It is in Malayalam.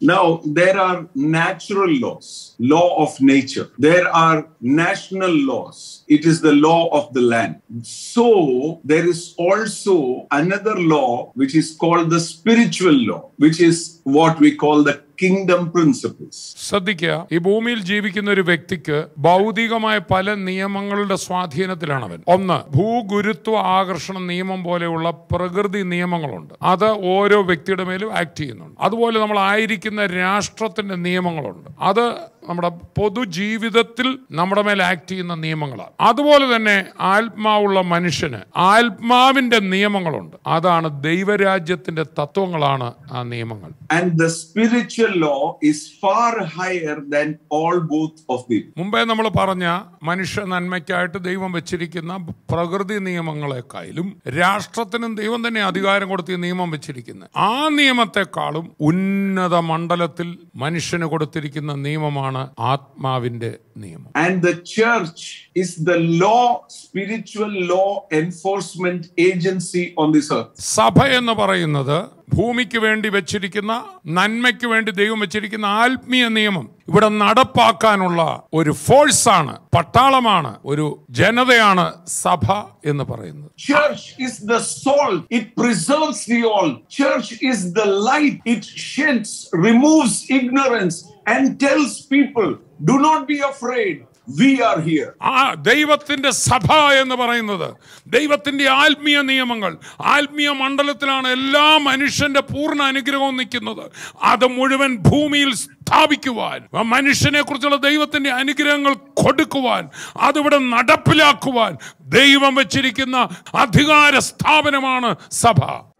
Now, there are natural laws, law of nature. There are national laws. It is the law of the land. So, there is also another law which is called the spiritual law, which is what we call the kingdom principles. ശ്രദ്ധിക്കുക ഈ ഭൂമിയിൽ ജീവിക്കുന്ന ഒരു വ്യക്തിക്ക് ഭൗതികമായ പല നിയമങ്ങളുടെ സ്വാധീനത്തിലാണ് അവൻ ഒന്ന് ഭൂഗുരുത്വ ആകർഷണ നിയമം പോലെയുള്ള പ്രകൃതി നിയമങ്ങളുണ്ട് അത് ഓരോ വ്യക്തിയുടെ മേലും ആക്ട് ചെയ്യുന്നുണ്ട് അതുപോലെ നമ്മൾ ആയിരിക്കുന്ന രാഷ്ട്രത്തിന്റെ നിയമങ്ങളുണ്ട് അത് നമ്മുടെ പൊതുജീവിതത്തിൽ നമ്മുടെ മേൽ ആക്ട് ചെയ്യുന്ന നിയമങ്ങളാണ് അതുപോലെ തന്നെ ആത്മാവുള്ള മനുഷ്യന് ആത്മാവിന്റെ നിയമങ്ങളുണ്ട് അതാണ് ദൈവരാജ്യത്തിന്റെ തത്വങ്ങളാണ് ആ നിയമങ്ങൾ And the spiritual law is far higher than all both of them. മുമ്പേ നമ്മൾ പറഞ്ഞ മനുഷ്യ നന്മയ്ക്കായിട്ട് ദൈവം വെച്ചിരിക്കുന്ന പ്രകൃതി നിയമങ്ങളെക്കാളും രാഷ്ട്രത്തിനും ദൈവം തന്നെ അധികാരം കൊടുത്ത് ഈ നിയമം വെച്ചിരിക്കുന്നത് ആ നിയമത്തെക്കാളും ഉന്നത മണ്ഡലത്തിൽ മനുഷ്യന് കൊടുത്തിരിക്കുന്ന നിയമമാണ് ആത്മാവിന്റെ നിയമം And the church is the law, spiritual law enforcement agency on this earth. സഭ എന്ന് പറയുന്നത് ഭൂമിക്ക് വേണ്ടി വെച്ചിരിക്കുന്ന നന്മയ്ക്ക് വേണ്ടി ദൈവം വെച്ചിരിക്കുന്ന ആത്മീയ നിയമം ഇവിടെ നടപ്പാക്കാനുള്ള ഒരു ഫോഴ്സാണ് പട്ടാളമാണ് ഒരു ജനതയാണ് സഭ എന്ന് പറയുന്നത് Church is the salt. It preserves the all. Church is the light. It sheds, removes ignorance, and tells people, do not be afraid. We are here. ആ ദൈവത്തിന്റെ സഭ എന്ന് പറയുന്നത് ദൈവത്തിന്റെ ആത്മീയ നിയമങ്ങൾ ആത്മീയ മണ്ഡലത്തിലാണ് എല്ലാ മനുഷ്യന്റെ പൂർണ്ണ അനുഗ്രഹവും നിൽക്കുന്നത് അത് മുഴുവൻ ഭൂമിയിൽ സ്ഥാപിക്കുവാൻ ആ മനുഷ്യനെ കുറിച്ചുള്ള ദൈവത്തിന്റെ അനുഗ്രഹങ്ങൾ കൊടുക്കുവാൻ അതിവിടെ നടപ്പിലാക്കുവാൻ ദൈവം വെച്ചിരിക്കുന്ന അധികാര സ്ഥാപനമാണ് സഭ